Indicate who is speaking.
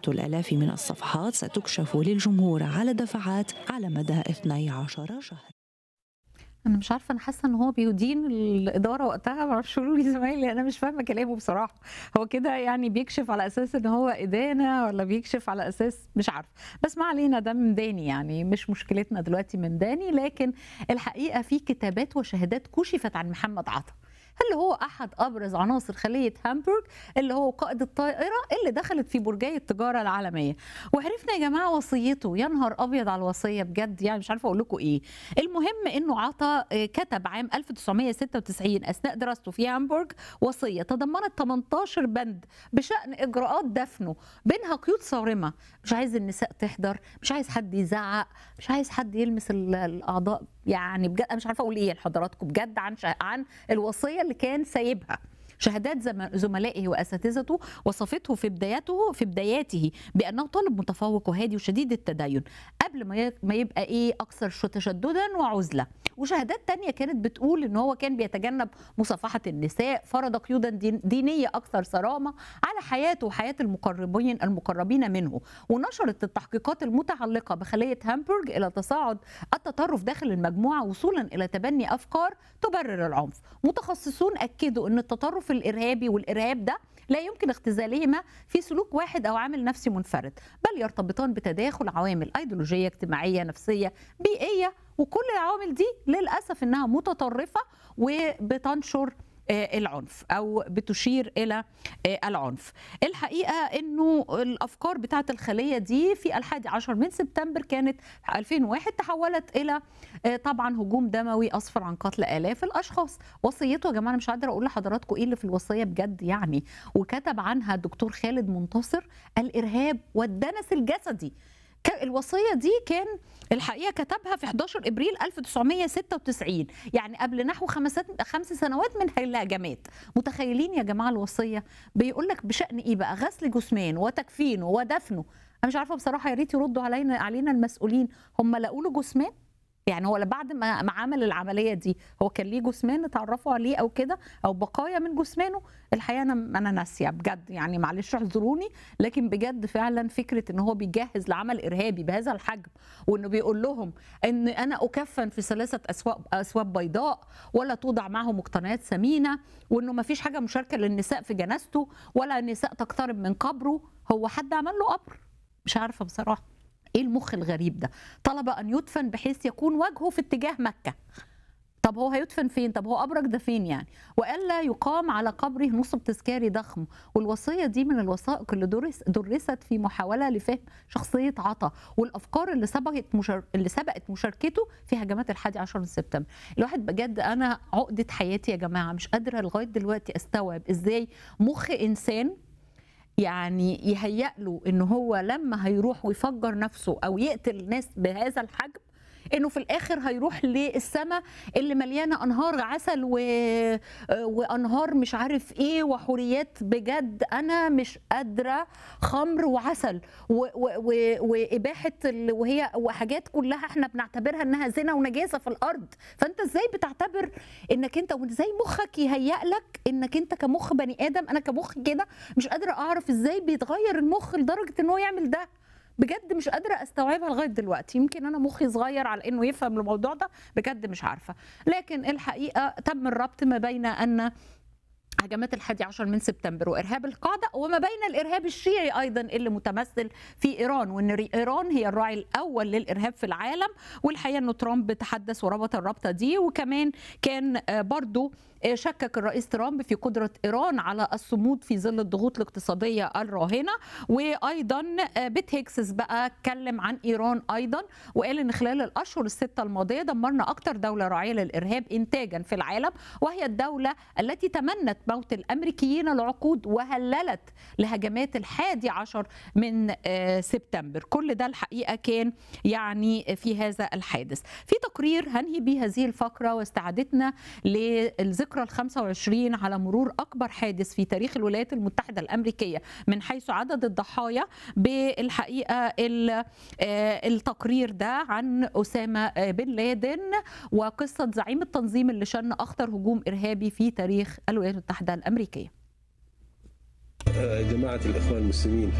Speaker 1: مئات الآلاف من الصفحات ستكشف للجمهور على دفعات على مدى 12 شهر
Speaker 2: انا مش عارفه انا حاسه ان هو بيدين الاداره وقتها معرفش قولوا لي زمايلي انا مش فاهمه كلامه بصراحه هو كده يعني بيكشف على اساس ان هو ادانه ولا بيكشف على اساس مش عارفه بس ما علينا ده من داني يعني مش مشكلتنا دلوقتي من داني لكن الحقيقه في كتابات وشهادات كشفت عن محمد عطا اللي هو احد ابرز عناصر خليه هامبورغ اللي هو قائد الطائره اللي دخلت في برجي التجاره العالميه وعرفنا يا جماعه وصيته يا نهار ابيض على الوصيه بجد يعني مش عارفه اقول لكم ايه المهم انه عطا كتب عام 1996 اثناء دراسته في هامبورغ وصيه تضمنت 18 بند بشان اجراءات دفنه بينها قيود صارمه مش عايز النساء تحضر مش عايز حد يزعق مش عايز حد يلمس الاعضاء يعني بجد انا مش عارفه اقول ايه لحضراتكم بجد عن عن الوصيه اللي كان سايبها شهادات زملائه واساتذته وصفته في بدايته في بداياته بانه طالب متفوق وهادي وشديد التدين قبل ما يبقى ايه اكثر تشددا وعزله وشهادات تانية كانت بتقول ان هو كان بيتجنب مصافحه النساء فرض قيودا دينيه اكثر صرامه على حياته وحياه المقربين المقربين منه ونشرت التحقيقات المتعلقه بخليه هامبورغ الى تصاعد التطرف داخل المجموعه وصولا الى تبني افكار تبرر العنف متخصصون اكدوا ان التطرف الارهابي والارهاب ده لا يمكن اختزالهما في سلوك واحد او عامل نفسي منفرد بل يرتبطان بتداخل عوامل ايديولوجيه اجتماعيه نفسيه بيئيه وكل العوامل دي للاسف انها متطرفه وبتنشر العنف او بتشير الى العنف الحقيقه انه الافكار بتاعه الخليه دي في الحادي عشر من سبتمبر كانت 2001 تحولت الى طبعا هجوم دموي اسفر عن قتل الاف الاشخاص وصيته يا جماعه انا مش قادره اقول لحضراتكم ايه اللي في الوصيه بجد يعني وكتب عنها الدكتور خالد منتصر الارهاب والدنس الجسدي الوصيه دي كان الحقيقه كتبها في 11 ابريل 1996 يعني قبل نحو خمس خمس سنوات من الهجمات متخيلين يا جماعه الوصيه بيقول لك بشان ايه بقى غسل جثمان وتكفينه ودفنه انا مش عارفه بصراحه يا ريت يردوا علينا علينا المسؤولين هم لقوا له جثمان يعني هو بعد ما ما عمل العمليه دي هو كان ليه جثمان اتعرفوا عليه او كده او بقايا من جثمانه الحقيقه انا انا ناسيه بجد يعني معلش اعذروني لكن بجد فعلا فكره ان هو بيجهز لعمل ارهابي بهذا الحجم وانه بيقول لهم ان انا اكفن في ثلاثه اسواق اسواب بيضاء ولا توضع معه مقتنيات ثمينه وانه ما فيش حاجه مشاركه للنساء في جنازته ولا النساء تقترب من قبره هو حد عمل له قبر مش عارفه بصراحه ايه المخ الغريب ده طلب ان يدفن بحيث يكون وجهه في اتجاه مكه طب هو هيدفن فين طب هو ابرج ده فين يعني والا يقام على قبره نصب تذكاري ضخم والوصيه دي من الوثائق اللي درس درست في محاوله لفهم شخصيه عطا والافكار اللي سبقت مشار... اللي سبقت مشاركته في هجمات الحادي عشر من سبتمبر الواحد بجد انا عقده حياتي يا جماعه مش قادره لغايه دلوقتي استوعب ازاي مخ انسان يعني يهيأ له ان هو لما هيروح ويفجر نفسه او يقتل ناس بهذا الحجم انه في الاخر هيروح للسماء اللي مليانه انهار عسل و... وانهار مش عارف ايه وحوريات بجد انا مش قادره خمر وعسل و... و... و... واباحه ال... وهي وحاجات كلها احنا بنعتبرها انها زنا ونجاسه في الارض فانت ازاي بتعتبر انك انت وازاي مخك يهيأ لك انك انت كمخ بني ادم انا كمخ كده مش قادره اعرف ازاي بيتغير المخ لدرجه ان هو يعمل ده بجد مش قادره استوعبها لغايه دلوقتي يمكن انا مخي صغير على انه يفهم الموضوع ده بجد مش عارفه لكن الحقيقه تم الربط ما بين ان هجمات الحادي عشر من سبتمبر وارهاب القاعده وما بين الارهاب الشيعي ايضا اللي متمثل في ايران وان ايران هي الراعي الاول للارهاب في العالم والحقيقه انه ترامب تحدث وربط الرابطه دي وكمان كان برضو شكك الرئيس ترامب في قدرة إيران على الصمود في ظل الضغوط الاقتصادية الراهنة وأيضا بيت هيكسس بقى اتكلم عن إيران أيضا وقال إن خلال الأشهر الستة الماضية دمرنا أكثر دولة راعية للإرهاب إنتاجا في العالم وهي الدولة التي تمنت موت الأمريكيين لعقود وهللت لهجمات الحادي عشر من سبتمبر كل ده الحقيقة كان يعني في هذا الحادث في تقرير هنهي به هذه الفقرة واستعادتنا للذكرى الذكرى ال 25 على مرور اكبر حادث في تاريخ الولايات المتحده الامريكيه من حيث عدد الضحايا بالحقيقه التقرير ده عن اسامه بن لادن وقصه زعيم التنظيم اللي شن اخطر هجوم ارهابي في تاريخ الولايات المتحده الامريكيه.
Speaker 3: جماعه الاخوان المسلمين